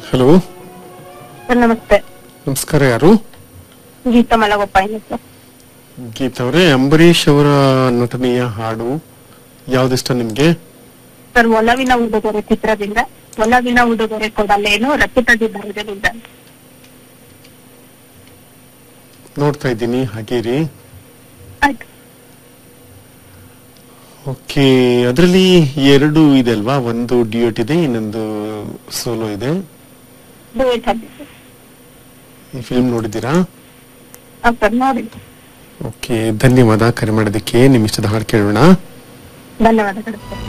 hello sir ನಮಸ್ತೆ ನಮಸ್ಕಾರ ಯಾರು ಗೀತಾ ಮಲಗೊಪ್ಪ ಏನು ಸರ್ ಗೀತಾ ಅವರೇ ಅಂಬರೀಷ್ ಅವರ ನಟನೆಯ ಹಾಡು ಯಾವ್ದಿಷ್ಟ ನಿಮ್ಗೆ ಸರ್ ಒಲವಿನ ಉಡುಗೊರೆ ಚಿತ್ರದಿಂದ ಒಲವಿನ ಉಡುಗೊರೆ ಕೊಡಲೇನು ರಚಿತ ಬರದಿಂದ ನೋಡ್ತಾ ಇದ್ದೀನಿ ಹಾಗೇರಿ ಆಯ್ತು ಓಕೆ ಅದರಲ್ಲಿ ಎರಡು ಇದೆ ಅಲ್ವಾ ಒಂದು ಡ್ಯೂಟ್ ಇದೆ ಇನ್ನೊಂದು ಸೋಲೋ ಇದೆ ಡುಯೆಟ್ ಅಲ್ಲಿ ಈ ಫಿಲ್ಮ್ ನೋಡಿದ್ದೀರಾ ಹಾ ಸರ್ ನೋಡಿ ಓಕೆ ಧನ್ಯವಾದ ಕರೆ ಮಾಡೋದಕ್ಕೆ ನಿಮ್ ಇಷ್ಟದ ಹಾಡು ಕೇಳೋಣ ಧನ್ಯವಾದಗಳು ಸರ್